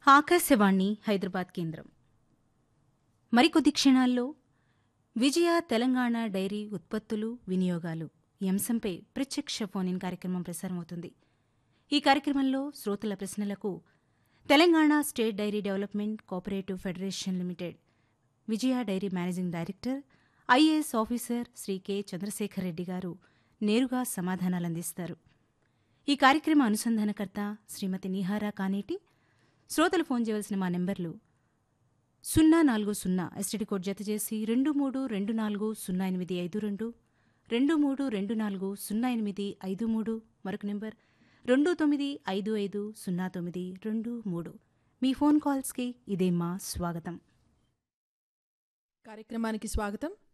ఆకాశవాణి హైదరాబాద్ కేంద్రం మరికొద్ది క్షణాల్లో విజయ తెలంగాణ డైరీ ఉత్పత్తులు వినియోగాలు ఈ అంశంపై ప్రత్యక్ష ఫోన్ ఇన్ కార్యక్రమం ప్రసారమవుతుంది ఈ కార్యక్రమంలో శ్రోతల ప్రశ్నలకు Telangana state dairy development cooperative federation limited Vijaya dairy managing director IAS officer Shri K Chandrasekhar Reddy గారు నేరుగా సమాధానాలు అందిస్తారు ఈ కార్యక్రమ అనుసంధానకర్త శ్రీమతి నిహారా కానేటి శ్రోతలు ఫోన్ చేయవలసిన మా నెంబర్లు సున్నా నాలుగు సున్నా ఎస్టీడీ కోడ్ జత చేసి రెండు మూడు రెండు నాలుగు సున్నా ఎనిమిది ఐదు రెండు రెండు మూడు రెండు నాలుగు సున్నా ఎనిమిది ఐదు మూడు మరొక నెంబర్ రెండు తొమ్మిది ఐదు ఐదు సున్నా తొమ్మిది రెండు మూడు మీ ఫోన్ కాల్స్కి ఇదే మా స్వాగతం కార్యక్రమానికి స్వాగతం